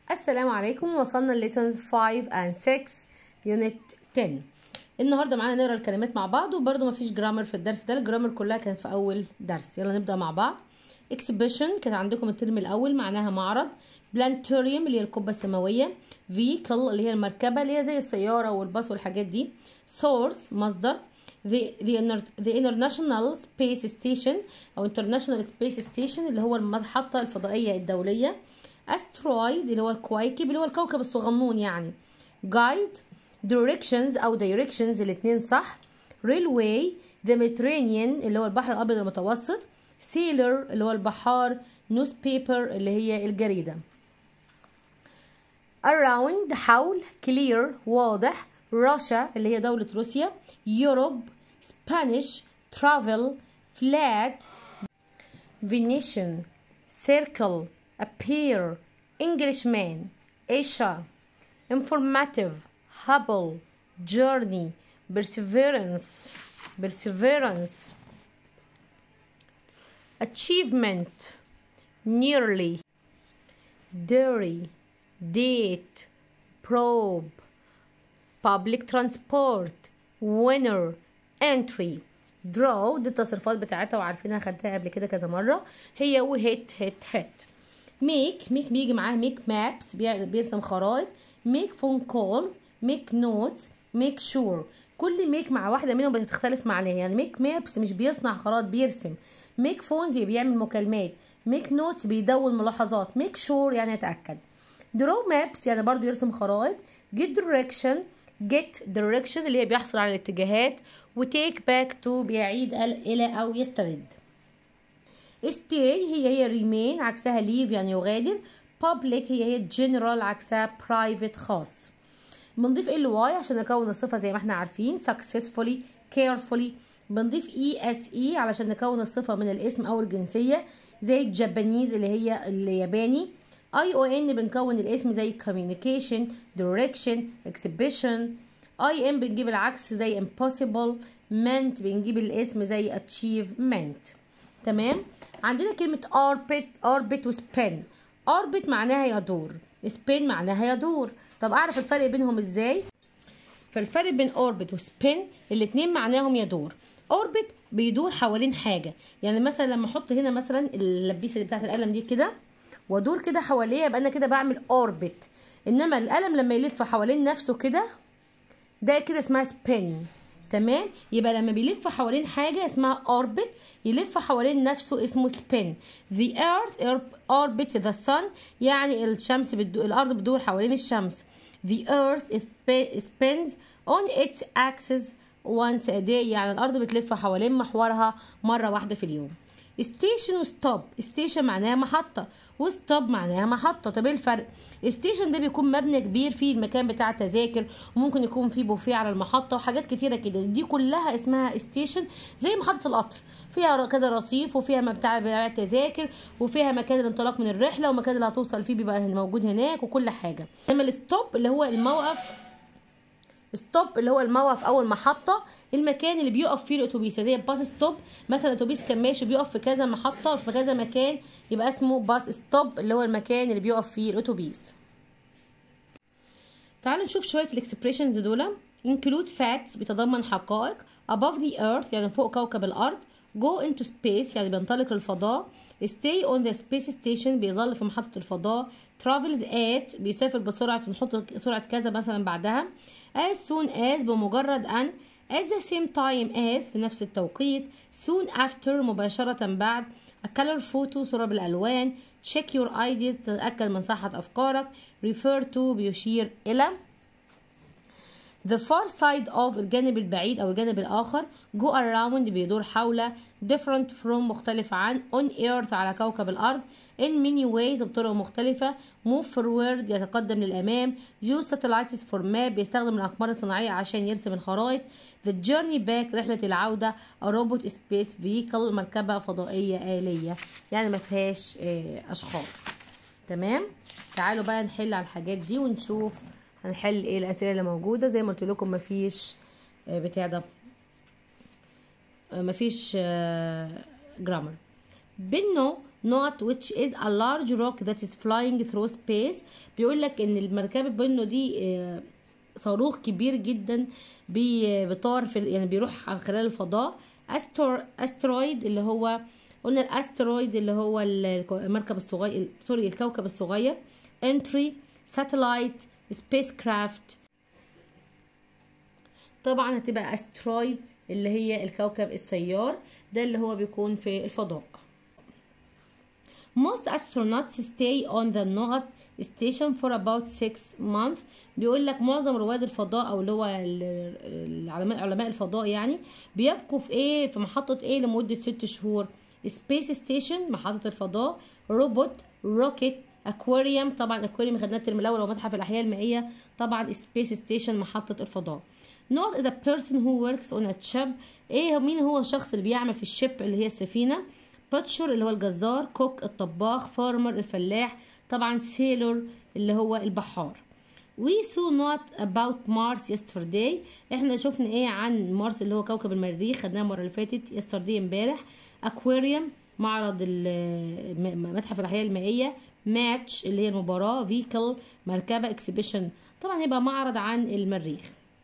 السلام عليكم وصلنا لليسونز 5 and 6 يونت 10 النهارده معانا نقرا الكلمات مع بعض وبرده مفيش جرامر في الدرس ده الجرامر كلها كانت في اول درس يلا نبدا مع بعض exhibition كان عندكم الترم الاول معناها معرض بلانتوريوم اللي هي القبه السماويه vehicle اللي هي المركبه اللي هي زي السياره والباص والحاجات دي source مصدر the, the, the international space station او international space station اللي هو المحطه الفضائيه الدوليه asteroid اللي هو الكويكب اللي هو الكوكب الصغنون يعني guide directions او directions الاثنين صح railway the Mediterranean اللي هو البحر الابيض المتوسط sailor اللي هو البحار newspaper اللي هي الجريده around حول clear واضح Russia اللي هي دولة روسيا Europe Spanish travel flat Venetian circle appear Englishman Asia informative Hubble journey perseverance perseverance achievement nearly dairy date probe public transport winner entry draw دي التصرفات بتاعتها وعارفينها خدتها قبل كده كذا مرة هي وهيت هيت هيت make make بيجي معاه make maps بيرسم خرائط make phone calls make notes make sure كل make مع واحدة منهم بتختلف معناها يعني make maps مش بيصنع خرائط بيرسم make phones بيعمل مكالمات make notes بيدون ملاحظات make sure يعني يتأكد draw maps يعني برضو يرسم خرائط get direction get direction اللي هي بيحصل على الاتجاهات و take back to بيعيد إلى أو يسترد stay هي هي remain عكسها leave يعني يغادر public هي هي general عكسها private خاص بنضيف ال واي عشان نكون الصفة زي ما احنا عارفين successfully carefully بنضيف اي اس اي علشان نكون الصفة من الاسم او الجنسية زي الجابانيز اللي هي الياباني اي او ان بنكون الاسم زي communication direction exhibition اي ام بنجيب العكس زي impossible meant بنجيب الاسم زي achievement تمام عندنا كلمة orbit orbit وسبين orbit معناها يدور spin معناها يدور طب اعرف الفرق بينهم ازاي فالفرق بين orbit وسبين الاتنين معناهم يدور orbit بيدور حوالين حاجة يعني مثلا لما احط هنا مثلا اللبيسة اللي بتاعت القلم دي كده وادور كده حواليها يبقى انا كده بعمل اوربت انما القلم لما يلف حوالين نفسه كده ده كده اسمها سبين تمام يبقى لما بيلف حوالين حاجه اسمها اوربت يلف حوالين نفسه اسمه سبين the earth orbits the sun يعني الشمس بدو... الارض بتدور حوالين الشمس the earth spins on its axis once a day يعني الارض بتلف حوالين محورها مره واحده في اليوم ستيشن وستوب ستيشن معناها محطة وستوب معناها محطة طب ايه الفرق ستيشن ده بيكون مبنى كبير فيه المكان بتاع تذاكر وممكن يكون فيه بوفيه على المحطة وحاجات كتيرة كده دي كلها اسمها ستيشن زي محطة القطر فيها كذا رصيف وفيها بتاع بيع تذاكر وفيها مكان الانطلاق من الرحلة ومكان اللي هتوصل فيه بيبقى موجود هناك وكل حاجة اما الستوب اللي هو الموقف ستوب اللي هو الموقف او المحطه المكان اللي بيقف فيه الاتوبيس زي باص ستوب مثلا الاتوبيس كان ماشي بيقف في كذا محطه في كذا مكان يبقى اسمه باص ستوب اللي هو المكان اللي بيقف فيه الاتوبيس تعالوا نشوف شويه الاكسبريشنز دول include facts بيتضمن حقائق above the earth يعني فوق كوكب الارض go into space يعني بينطلق الفضاء stay on the space station بيظل في محطة الفضاء travels at بيسافر بسرعة نحط سرعة كذا مثلا بعدها as soon as بمجرد أن at the same time as في نفس التوقيت soon after مباشرة بعد a color photo صورة بالألوان check your ideas تتأكد من صحة أفكارك refer to بيشير إلى The far side of الجانب البعيد أو الجانب الآخر go around بيدور حول different from مختلف عن on earth على كوكب الأرض in many ways بطرق مختلفة move forward يتقدم للأمام use satellites for map بيستخدم الأقمار الصناعية عشان يرسم الخرائط the journey back رحلة العودة a robot space vehicle مركبة فضائية آلية يعني ما فيهاش أشخاص تمام تعالوا بقى نحل على الحاجات دي ونشوف هنحل ايه الاسئله اللي موجوده زي ما قلت لكم مفيش بتاع ده مفيش جرامر بنو not which is a large rock that is flying through space بيقول لك ان المركبه بانه دي آه، صاروخ كبير جدا بي- بيطار في يعني بيروح خلال الفضاء أستر... استرويد اللي هو قلنا الاسترويد اللي هو ال- المركب الصغير سوري الكوكب الصغير entry satellite spacecraft طبعا هتبقى استرويد اللي هي الكوكب السيار ده اللي هو بيكون في الفضاء Most astronauts stay on the نقط station for about six months بيقول لك معظم رواد الفضاء او اللي هو ال- العلماء علماء الفضاء يعني بيبقوا في ايه في محطة ايه لمدة ست شهور سبيس ستيشن محطة الفضاء روبوت روكيت اكواريوم طبعا اكواريوم خدناه الترم الاول ومتحف الاحياء المائية طبعا سبيس ستيشن محطة الفضاء Not is a person who works on a ship ايه مين هو الشخص اللي بيعمل في الشيب اللي هي السفينة باتشر اللي هو الجزار كوك الطباخ فارمر الفلاح طبعا سيلور اللي هو البحار We saw not about Mars yesterday احنا شفنا ايه عن مارس اللي هو كوكب المريخ خدناه المره اللي فاتت yesterday امبارح aquarium معرض ال- م- متحف الاحياء المائيه ماتش اللي هي المباراه vehicle مركبه exhibition طبعا هيبقى معرض عن المريخ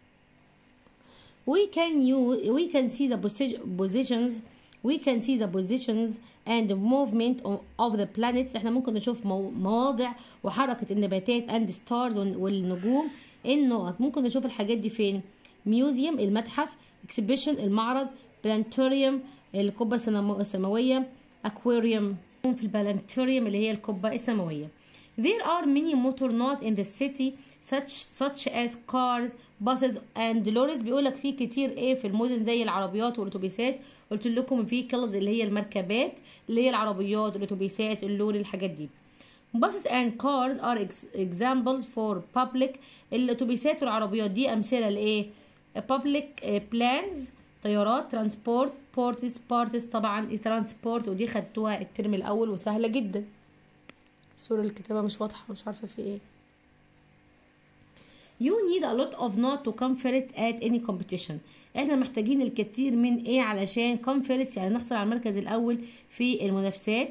we can use we can see the posi- positions we can see the positions and the movement of, of the planets احنا ممكن نشوف مو- مواضع وحركة النباتات and stars وال- والنجوم النقط ممكن نشوف الحاجات دي فين ميوزيوم المتحف exhibition المعرض بلانتوريوم القبة السنمو- السماوية aquarium في البلانتوريوم اللي هي القبة السماوية There are many motor not in the city such such as cars, buses and lorries بيقول لك في كتير ايه في المدن زي العربيات والاتوبيسات قلت لكم vehicles اللي هي المركبات اللي هي العربيات الاتوبيسات اللوري الحاجات دي buses and cars are ex- examples for public الاتوبيسات والعربيات دي امثله لايه public eh, plans طيارات ترانسبورت بورتس بارتس طبعا ترانسبورت ودي خدتوها الترم الاول وسهله جدا سوري الكتابة مش واضحة مش عارفة في ايه You need a lot of not to come first at any competition احنا محتاجين الكثير من ايه علشان come first يعني نحصل على المركز الاول في المنافسات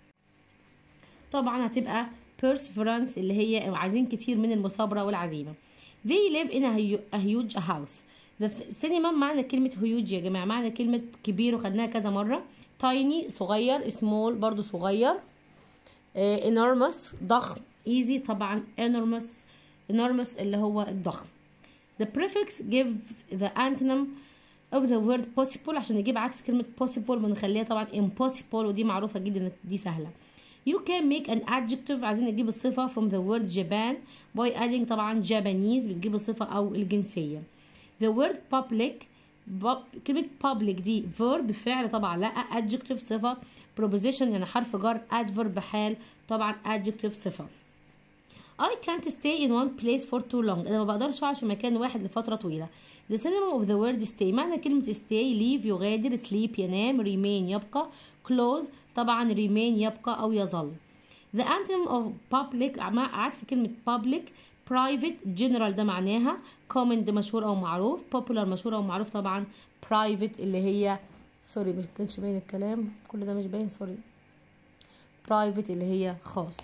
طبعا هتبقى perseverance اللي هي عايزين كتير من المثابرة والعزيمة they live in a hu- a huge house the cinema معنى كلمة huge يا جماعة معنى كلمة كبير وخدناها كذا مرة tiny صغير small برضو صغير آه، enormous ضخم easy طبعا enormous enormous اللي هو الضخم the prefix gives the antonym of the word possible عشان نجيب عكس كلمة possible بنخليها طبعا impossible ودي معروفة جدا دي سهلة you can make an adjective عايزين نجيب الصفة from the word Japan by adding طبعا Japanese بتجيب الصفة أو الجنسية the word public بub- كلمة public دي verb فعل طبعا لا adjective صفة preposition يعني حرف جر adverb بحال طبعا adjective صفة I can't stay in one place for too long انا ما بقدرش اقعد في مكان واحد لفترة طويلة the synonym of the word stay معنى كلمة stay leave يغادر sleep ينام remain يبقى close طبعا remain يبقى او يظل the anthem of public مع عكس كلمة public private general ده معناها common ده مشهور او معروف popular مشهور او معروف طبعا private اللي هي سوري ما كانش باين الكلام كل ده مش باين سوري private اللي هي خاص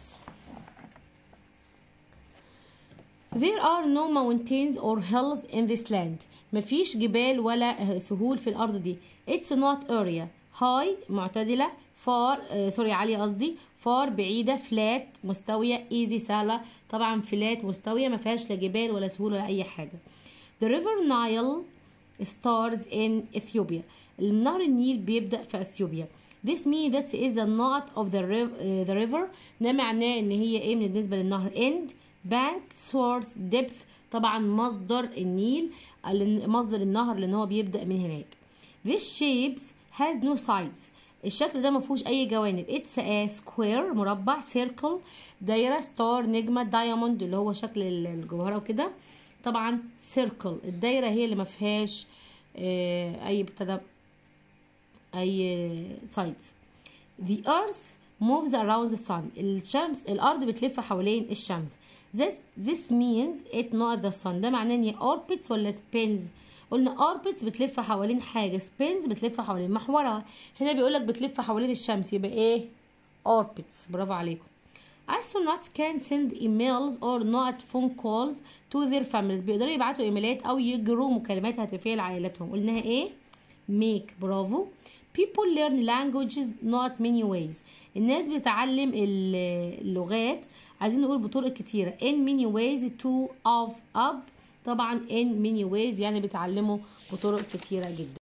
There are no mountains or hills in this land. مفيش جبال ولا سهول في الأرض دي. It's not area. high معتدلة far آه سوري عالية قصدي far بعيدة flat مستوية easy سهلة طبعا flat مستوية ما فيهاش لا جبال ولا سهول ولا أي حاجة. The river Nile starts in Ethiopia. نهر النيل بيبدأ في أثيوبيا. This means that is the knot of the river, uh, the river ده معناه ان هي ايه بالنسبة للنهر end bank source depth طبعا مصدر النيل لأن- مصدر النهر لان هو بيبدأ من هناك This shapes has no sides الشكل ده ما فيهوش اي جوانب it's a square مربع circle دايرة ستار نجمة diamond اللي هو شكل ال- الجوهرة وكده طبعا circle الدايرة هي اللي ما فيهاش آه، اي ابتدى اي sides The earth moves around the sun الشمس الأرض بتلف حوالين الشمس This, this means it not the sun ده معناه ان هي orbits ولا spins قلنا orbits بتلف حوالين حاجة spins بتلف حوالين محورها هنا بيقولك بتلف حوالين الشمس يبقى ايه orbits برافو عليكم astronauts can send emails or not phone calls to their families بيقدروا يبعتوا ايميلات او يجروا مكالمات هاتفيه لعائلتهم قلناها ايه make برافو people learn languages not many ways الناس بتتعلم اللغات عايزين نقول بطرق كتيرة in many ways to of up طبعا in many ways يعني بيتعلموا بطرق كتيرة جدا